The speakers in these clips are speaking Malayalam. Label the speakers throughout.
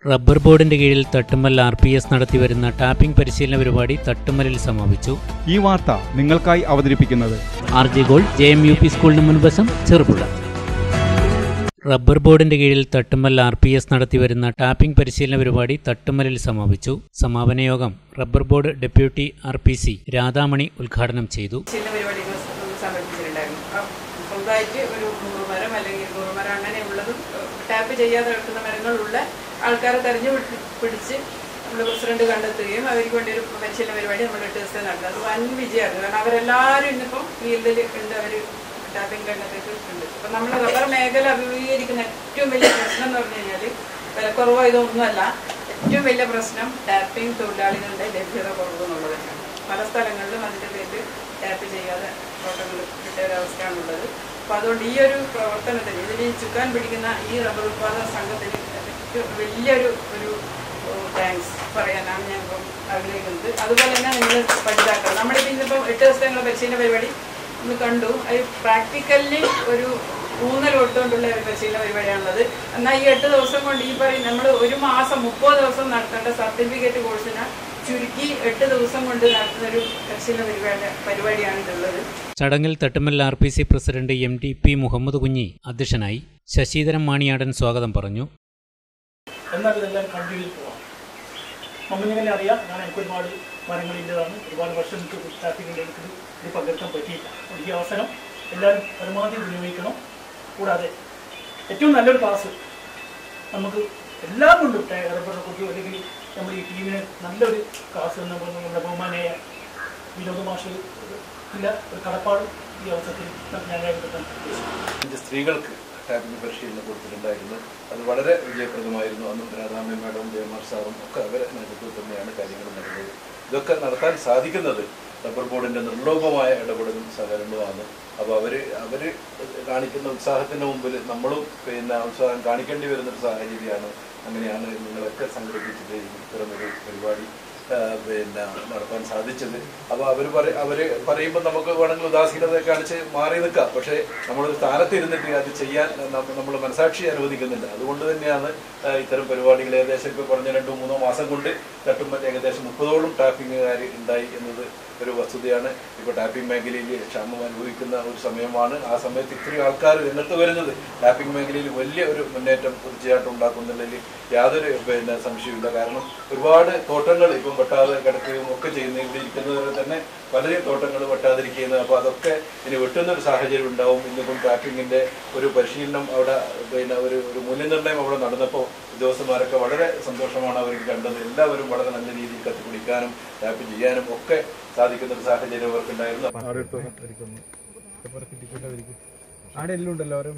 Speaker 1: റബ്ബർ ബോർഡിന്റെ കീഴിൽ തട്ടുമ്മൽ ആർ പി എസ് നടത്തിവരുന്ന ടാപ്പിംഗ് പരിശീലന പരിപാടി തട്ടുമ്മലിൽ സമാപിച്ചു
Speaker 2: ഈ വാർത്ത നിങ്ങൾക്കായി അവതരിപ്പിക്കുന്നത്
Speaker 1: R J gold J M U P സ്കൂളിന് മുൻവശം ചെറുപുഴ റബ്ബർ ബോർഡിന്റെ കീഴിൽ തട്ടുമ്മൽ ആർ പി എസ് നടത്തിവരുന്ന ടാപ്പിംഗ് പരിശീലന പരിപാടി തട്ടുമ്മലിൽ സമാപിച്ചു സമാപന യോഗം rubber board deputy R P C Radhamani ഉദ്ഘാടനം ചെയ്തു
Speaker 3: ചില പരിപാടികൾ സമർപ്പിച്ചിട്ടുണ്ടായിരുന്നു അപ്പം സ്വന്തമായിട്ട് ഒരു നൂറ് മരം അല്ലെങ്കിൽ ഇരുന്നൂറ് മരം അങ്ങനെയുള്ളതും ടാപ്പ് ചെയ്യാതെ കിടക്കുന്ന മരങ്ങളുള്ള ആൾക്കാരെ തെരഞ്ഞു പിടി- പിടിച്ച് നമ്മുടെ പ്രസിഡന്റ് കണ്ടെത്തുകയും അവർക്ക് വേണ്ടി ഒരു പരിശീലന പരിപാടി നമ്മൾ എട്ട് ദിവസത്തെ നടത്തുന്നത് അത് വൻ വിജയമായിരുന്നു കാരണം അവരെല്ലാവരും ഇന്നിപ്പം ഫീൽഡിൽ ഉണ്ട് അവർ ടാപ്പിംഗ് രംഗത്തേക്ക് ഉണ്ട് അപ്പം നമ്മൾ റബ്ബർ മേഖല അഭിമുഖീകരിക്കുന്ന ഏറ്റവും വലിയ പ്രശ്നം എന്ന് പറഞ്ഞു കഴിഞ്ഞാൽ വിലക്കുറവോ ഇതൊന്നുമല്ല ഏറ്റവും വലിയ പ്രശ്നം ടാപ്പിംഗ് തൊഴിലാളികളുടെ ലഭ്യത കുറവ് എന്നുള്ളത് തന്നെയാണ് പല സ്ഥലങ്ങളിലും അതിൻ്റെ പേരിൽ ടാപ്പ് ചെയ്യാതെ തോട്ടങ്ങൾ കിട്ടിയ ഒരവസ്ഥയാണുള്ളത് അപ്പോൾ അതുകൊണ്ട് ഈ ഒരു പ്രവർത്തനത്തിന് ഇതിൽ ഈ ചുക്കാൻ പിടിക്കുന്ന ഈ റബ്ബർ ഉത്പാദക സംഘത്തിന് ഏറ്റവും വലിയൊരു ഒരു താങ്ക്സ് പറയാനാണ് ഞാൻ ഇപ്പം ആഗ്രഹിക്കുന്നത് അതുപോലെ തന്നെ നിങ്ങൾ പഠിതാക്കൾ നമ്മളിപ്പോൾ ഇന്നിപ്പം എട്ട് ദിവസത്തെ ഞങ്ങളുടെ പരിശീലന പരിപാടി നമ്മൾ കണ്ടു അത് പ്രാക്ടിക്കലി ഒരു മൂന്നര തൊട്ടുകൊണ്ടുള്ള ഒരു പരിശീലന പരിപാടിയാണുള്ളത് എന്നാൽ ഈ എട്ട് ദിവസം കൊണ്ട് ഈ പറയും നമ്മൾ ഒരു മാസം മുപ്പത് ദിവസം നടത്തേണ്ട സർട്ടിഫിക്കറ്റ് കോഴ്സിന് ചുരുക്കി എട്ട് ദിവസം കൊണ്ട് നടത്തുന്ന ഒരു പരിശീലന പരിപാടി പരിപാടിയാണ് ഇതുള്ളത്
Speaker 1: ചടങ്ങിൽ Thattummal R P C president M T P Muhammad Kunhi അധ്യക്ഷനായി ശശിധരൻ മാണിയാടൻ സ്വാഗതം പറഞ്ഞു
Speaker 4: എന്നാൽ ഇതെല്ലാം കണ്ടിന്യൂ പോവാം മമ്മിനിങ്ങനെ അറിയാം ഞാൻ എനിക്ക് ഒരുപാട് മരങ്ങളിൻ്റെതാണ് ഒരുപാട് വർഷം എനിക്ക് സ്റ്റാർട്ടിങ്ങിൽ എനിക്ക് ഇത് പങ്കെടുക്കാൻ പറ്റിയില്ല അപ്പോൾ ഈ അവസരം എല്ലാവരും പരമാവധി വിനിയോഗിക്കണം കൂടാതെ ഏറ്റവും നല്ലൊരു ക്ലാസ് നമുക്ക് എല്ലാം കൊണ്ടും റബ്ബറിനെ കുറിച്ച് അല്ലെങ്കിൽ നമ്മുടെ ഈ ടീമിന് നല്ലൊരു ക്ലാസ് എന്ന് പറയുന്നത് നമ്മുടെ ബഹുമാനായ വിനോദ മാഷ് ഇല്ല ഒരു കടപ്പാടും ഈ അവസരത്തിൽ ഞാൻ രേഖപ്പെടുത്താൻ ഉദ്ദേശിക്കുന്നു
Speaker 5: അഞ്ച് സ്ത്രീകൾക്ക് ടാപ്പിംഗ് പരിശീലനം കൊടുത്തിട്ടുണ്ടായിരുന്നു അത് വളരെ വിജയപ്രദമായിരുന്നു അന്നും രാധാമൻ മാഡം ജയമാർ സാറും ഒക്കെ അവരെ നേതൃത്വത്തിൽ തന്നെയാണ് കാര്യങ്ങൾ നടന്നത് ഇതൊക്കെ നടത്താൻ സാധിക്കുന്നത് റബ്ബർ ബോർഡിന്റെ നിർലോഭമായ ഇടപെടലും സഹകരണവുമാണ് അപ്പോൾ അവർ അവർ കാണിക്കുന്ന ഉത്സാഹത്തിന് മുമ്പിൽ നമ്മളും പിന്നെ ഉത്സാഹം കാണിക്കേണ്ടി വരുന്നൊരു സാഹചര്യമാണ് അങ്ങനെയാണ് നിങ്ങളൊക്കെ സംഘടിപ്പിച്ചിട്ട് ഇത്തരമൊരു പരിപാടി ആ, പിന്നെ നടത്താൻ സാധിച്ചത് അപ്പോൾ അവർ പറ അവർ പറയുമ്പോൾ നമുക്ക് വേണമെങ്കിൽ ഉദാസീനത കാണിച്ച് മാറി നിൽക്കാം പക്ഷേ നമ്മളൊരു സ്ഥാനത്ത് ഇരുന്നിട്ട് അത് ചെയ്യാൻ നമ്മൾ മനസാക്ഷി അനുവദിക്കുന്നില്ല അതുകൊണ്ട് തന്നെയാണ് ആ, ഇത്തരം പരിപാടികൾ ഏകദേശം ഇപ്പോൾ പറഞ്ഞ രണ്ടോ മൂന്നോ മാസം കൊണ്ട് തട്ടുമ്പോൾ ഏകദേശം മുപ്പതോളം ടാപ്പിംഗുകാർ ഉണ്ടായി എന്നത് ഒരു വസ്തുതയാണ് ഇപ്പോൾ ടാപ്പിംഗ് മേഖലയിൽ ക്ഷാമം അനുഭവിക്കുന്ന ഒരു സമയമാണ് ആ സമയത്ത് ഇത്രയും ആൾക്കാർ രംഗത്ത് വരുന്നത് ടാപ്പിംഗ് മേഖലയിൽ വലിയ ഒരു മുന്നേറ്റം തീർച്ചയായിട്ടും ഉണ്ടാക്കുന്നതിൽ യാതൊരു പിന്നെ സംശയമില്ല കാരണം ഒരുപാട് തോട്ടങ്ങൾ ഇപ്പം വെട്ടാതെ കിടക്കുകയും ഒക്കെ ചെയ്യുന്ന ഇവിടെ ഇരിക്കുന്നവർ തന്നെ പലരും തോട്ടങ്ങൾ വെട്ടാതിരിക്കുന്നത് അപ്പോൾ അതൊക്കെ ഇനി വെട്ടുന്ന ഒരു സാഹചര്യം ഉണ്ടാവും ഇന്നിപ്പം ടാപ്പിങ്ങിന്റെ ഒരു പരിശീലനം അവിടെ പിന്നെ ഒരു ഒരു മൂല്യനിർണ്ണയം അവിടെ നടന്നപ്പോൾ ഉദ്യോഗസ്ഥന്മാരൊക്കെ വളരെ സന്തോഷമാണ് അവർക്ക് കണ്ടത് എല്ലാവരും വളരെ നല്ല രീതിയിൽ കത്തിപ്പിടിക്കാനും ടാപ്പ് ചെയ്യാനും ഒക്കെ സാധിക്കുന്ന ഒരു സാഹചര്യം അവർക്കുണ്ടായിരുന്നു
Speaker 2: ആടെ എല്ലാം ഉണ്ടല്ലോ ഓരോ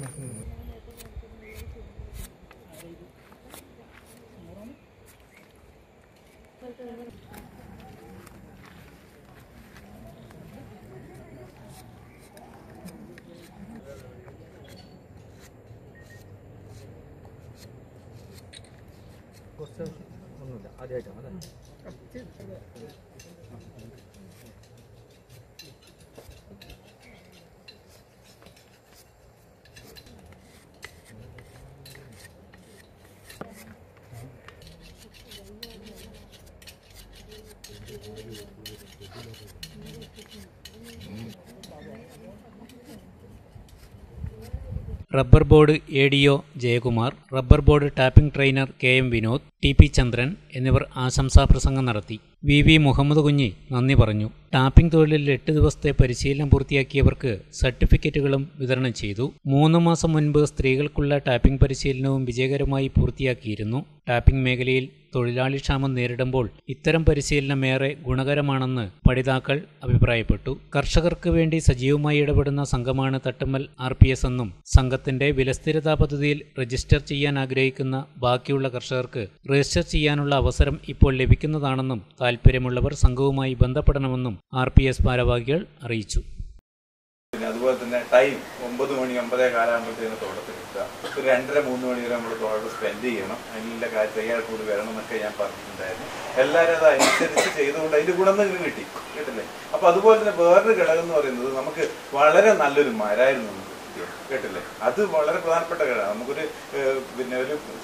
Speaker 1: rubber board A D O Jayakumar rubber board tapping trainer K M Vinod T P Chandran എന്നിവർ ആശംസാ പ്രസംഗം നടത്തി വി വി മുഹമ്മദ് കുഞ്ഞി നന്ദി പറഞ്ഞു ടാപ്പിംഗ് തൊഴിലിൽ എട്ട് ദിവസത്തെ പരിശീലനം പൂർത്തിയാക്കിയവർക്ക് സർട്ടിഫിക്കറ്റുകളും വിതരണം ചെയ്തു മൂന്ന് മാസം മുൻപ് സ്ത്രീകൾക്കുള്ള ടാപ്പിംഗ് പരിശീലനവും വിജയകരമായി പൂർത്തിയാക്കിയിരുന്നു ടാപ്പിംഗ് മേഖലയിൽ തൊഴിലാളി ക്ഷാമം നേരിടുമ്പോൾ ഇത്തരം പരിശീലനം ഏറെ ഗുണകരമാണെന്ന് പഠിതാക്കൾ അഭിപ്രായപ്പെട്ടു കർഷകർക്ക് വേണ്ടി സജീവമായി ഇടപെടുന്ന സംഘമാണ് തട്ടുമ്മൽ ആർ പി എസ് എന്നും സംഘത്തിന്റെ വിലസ്ഥിരതാ പദ്ധതിയിൽ രജിസ്റ്റർ ചെയ്യാൻ ആഗ്രഹിക്കുന്ന ബാക്കിയുള്ള കർഷകർക്ക് രജിസ്റ്റർ ചെയ്യാനുള്ള അവസരം ഇപ്പോൾ ലഭിക്കുന്നതാണെന്നും താൽപ്പര്യമുള്ളവർ സംഘവുമായി ബന്ധപ്പെടണമെന്നും ആർ പി എസ് ഭാരവാഹികൾ അറിയിച്ചു
Speaker 6: പിന്നെ അതുപോലെ തന്നെ ടൈം ഒമ്പത് മണി ഒമ്പതേ കാലാകുമ്പോഴത്തേന് തോട്ടത്തിൽ എത്തുക ഒരു രണ്ടര മൂന്ന് മണി വരെ നമ്മൾ തോട്ടത്തിൽ സ്പെൻഡ് ചെയ്യണം അതിനുള്ള കാര്യം തയ്യാർ കൂടി വരണം എന്നൊക്കെ ഞാൻ പറഞ്ഞിട്ടുണ്ടായിരുന്നു എല്ലാവരും അത് അനുസരിച്ച് ചെയ്തുകൊണ്ട് അതിന്റെ ഗുണം നിങ്ങൾക്ക് കിട്ടി കേട്ടില്ലേ അപ്പൊ അതുപോലെ തന്നെ വേറൊരു ഘടകം എന്ന് പറയുന്നത് നമുക്ക് വളരെ നല്ലൊരു മരായിരുന്നു നമുക്ക് കിട്ടിയത് കേട്ടില്ലേ അത് വളരെ പ്രധാനപ്പെട്ട ഘടകം നമുക്കൊരു ഏഹ്, പിന്നെ ഒരു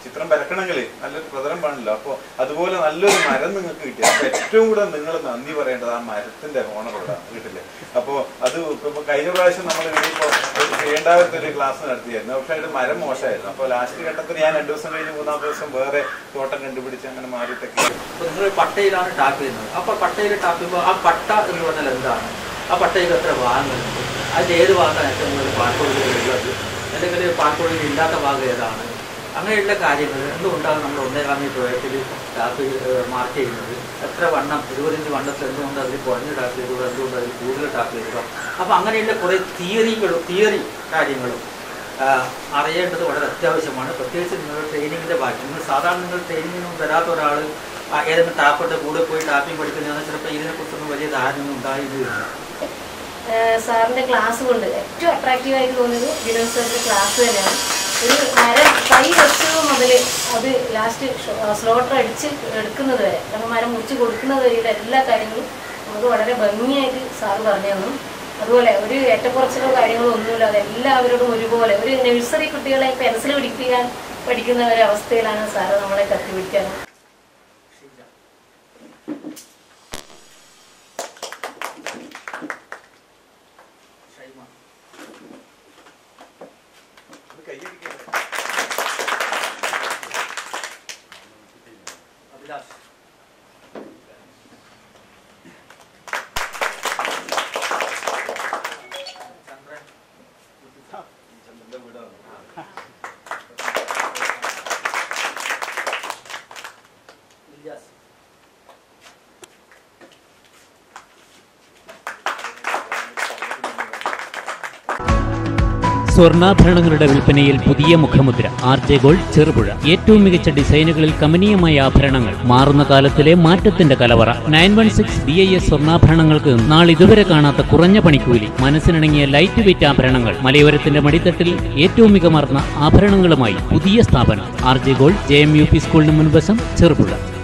Speaker 6: ചിത്രം വരക്കണമെങ്കിൽ നല്ലൊരു പ്രതലം പാടില്ല അപ്പോൾ അതുപോലെ നല്ലൊരു മരം നിങ്ങൾക്ക് കിട്ടി അപ്പൊ ഏറ്റവും കൂടെ നിങ്ങൾ നന്ദി പറയേണ്ടത് ആ മരത്തിന്റെ ഓണറോടാണ് വീട്ടില് അപ്പോൾ അത് ഇപ്പൊ കഴിഞ്ഞ പ്രാവശ്യം നമ്മൾ ഇനിയിപ്പോ ചെയ്യേണ്ടാവത്തെ ഒരു ക്ലാസ് നടത്തിയായിരുന്നു പക്ഷെ അതിന്റെ മരം മോശമായിരുന്നു അപ്പോൾ ലാസ്റ്റ് ഘട്ടത്തിൽ ഞാൻ രണ്ടു ദിവസം കഴിഞ്ഞ് മൂന്നാം ദിവസം വേറെ തോട്ടം കണ്ടുപിടിച്ച് അങ്ങനെ മാറിയിട്ടൊക്കെ
Speaker 7: അപ്പോൾ നിങ്ങൾ പട്ടയിലാണ് ടാപ്പ് ചെയ്യുന്നത് അപ്പോൾ പട്ടയിൽ ടാപ്പ് ചെയ്യുമ്പോൾ ആ പട്ട എന്ന് പറഞ്ഞാൽ എന്താണ് ആ പട്ടയിൽ എത്ര ഭാഗങ്ങളുണ്ട് അതിൽ ഏത് ഭാഗത്താണ് ഏറ്റവും കൂടുതൽ പാൽക്കൊള്ളികൾ ഉള്ളത് അല്ലെങ്കിൽ പാൽക്കൊള്ളികൾ ഇല്ലാത്ത ഭാഗം ഏതാണ് അങ്ങനെയുള്ള കാര്യങ്ങൾ എന്തുകൊണ്ടാണ് നമ്മൾ ഒന്നേകാം മീറ്റർ ഉയരത്തിൽ ടാപ്പ് മാർക്ക് ചെയ്യുന്നത് എത്ര വണ്ണം ഇരുപതിഞ്ച് വണ്ണത്തിൽ എന്തുകൊണ്ട് അതിൽ കുറഞ്ഞ് ടാപ്പ് ചെയ്തുക എന്തുകൊണ്ട് അതിൽ കൂടുതൽ ടാപ്പ് ചെയ്തുക അപ്പോൾ അങ്ങനെയുള്ള കുറേ തിയറികളും തിയറി കാര്യങ്ങളും ആ, അറിയേണ്ടത് വളരെ അത്യാവശ്യമാണ് പ്രത്യേകിച്ച് നിങ്ങളുടെ ട്രെയിനിങ്ങിന്റെ ഭാഗം നിങ്ങൾ സാധാരണ നിങ്ങൾ ട്രെയിനിങ്ങിനും വരാത്ത ഒരാൾ ഏതെങ്കിലും ടാപ്പിന്റെ കൂടെ പോയി ടാപ്പിംഗ് പഠിക്കുന്നതാണ് ചിലപ്പോൾ ഇതിനെക്കുറിച്ചൊന്നും വലിയ ധാരണയൊന്നും ഉണ്ടായിരുന്നില്ല
Speaker 8: ഏഹ് സാറിന്റെ ക്ലാസ് കൊണ്ട് ഏറ്റവും അട്രാക്റ്റീവ് ആയിട്ട് തോന്നിയത് വിനോദ് സാറിന്റെ ക്ലാസ് തന്നെയാണ് ഒരു മരം കൈ വെച്ചത് മുതൽ അത് ലാസ്റ്റ് സ്ലോട്ടർ അടിച്ച് എടുക്കുന്നത് വരെ കാരണം മരം മുറിച്ച് കൊടുക്കുന്നത് വരെയുള്ള എല്ലാ കാര്യങ്ങളും നമുക്ക് വളരെ ഭംഗിയായിട്ട് സാറ് പറഞ്ഞു തന്നു അതുപോലെ ഒരു ഏറ്റക്കുറച്ചിലോ കാര്യങ്ങളോ ഒന്നുമില്ല അത് എല്ലാവരോടും ഒരുപോലെ ഒരു നഴ്സറി കുട്ടികളെ പെൻസിൽ പിടിപ്പിക്കാൻ പഠിക്കുന്ന ഒരു അവസ്ഥയിലാണ് സാറ് നമ്മളെ കത്തിപിടിക്കാൻ
Speaker 7: അഭിലാഷ് ചന്ദ്രൻ ഇല്യാസ്
Speaker 1: സ്വർണ്ണാഭരണങ്ങളുടെ വിൽപ്പനയിൽ പുതിയ മുഖമുദ്ര ആർ ജെ ഗോൾഡ് ചെറുപുഴ ഏറ്റവും മികച്ച ഡിസൈനുകളിൽ കമനീയമായ ആഭരണങ്ങൾ മാറുന്ന കാലത്തിലെ മാറ്റത്തിന്റെ കലവറ nine one six B I S സ്വർണ്ണാഭരണങ്ങൾക്ക് നാളിതുവരെ കാണാത്ത കുറഞ്ഞ പണിക്കൂലി മനസ്സിനിണങ്ങിയ ലൈറ്റ് വെയിറ്റ് ആഭരണങ്ങൾ മലയോരത്തിന്റെ മടിത്തട്ടിൽ ഏറ്റവും മികമാർന്ന ആഭരണങ്ങളുമായി പുതിയ സ്ഥാപനം R J gold J M U P സ്കൂളിന് മുൻവശം ചെറുപുഴ